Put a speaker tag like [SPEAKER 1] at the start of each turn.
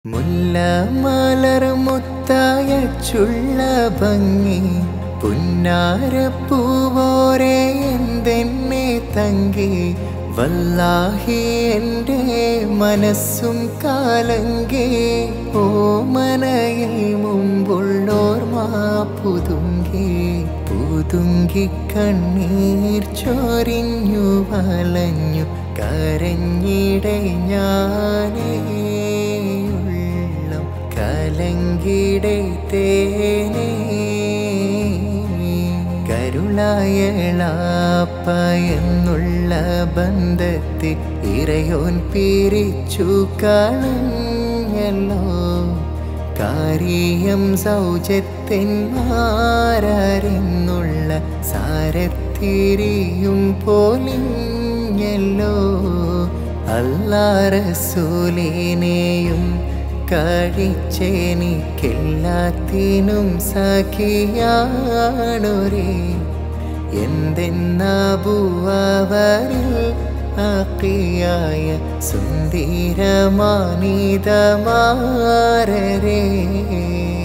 [SPEAKER 1] മുല്ല മലർ മുത്തായ ചുള്ള ഭംഗി പുന്നാരപ്പൂവോരെ എന്തെന്നെ തങ്കി വല്ലാഹി എൻ്റെ മനസ്സും കാലങ്കി ഓ മനയിൽ മുമ്പുള്ളോർമാ പുതുങ്കി പുതുങ്കി കണ്ണീർ ചൊരിഞ്ഞു വലഞ്ഞു കരഞ്ഞിടെ ഞാനേ ഉള്ളം കലങ്കിടെ തേനേ കരുളായളാപ്പ എന്നുള്ള ബന്ധത്തിൽ ഇറയോൻ പിരിച്ചു കളഞ്ഞല്ലോ കാരിയം സൗജത്തിന്മാരെന്നുള്ള സാരത്തിരിയും പോലിഞ്ഞല്ലോ അല്ലാറസൂലിനെയും കഴിച്ചെനിക്കെല്ലാത്തിനും സഖിയാണൊരേ എന്തെന്നബുവരിൽ ആക്കിയായ സുന്ദരമാനിതമാരരേ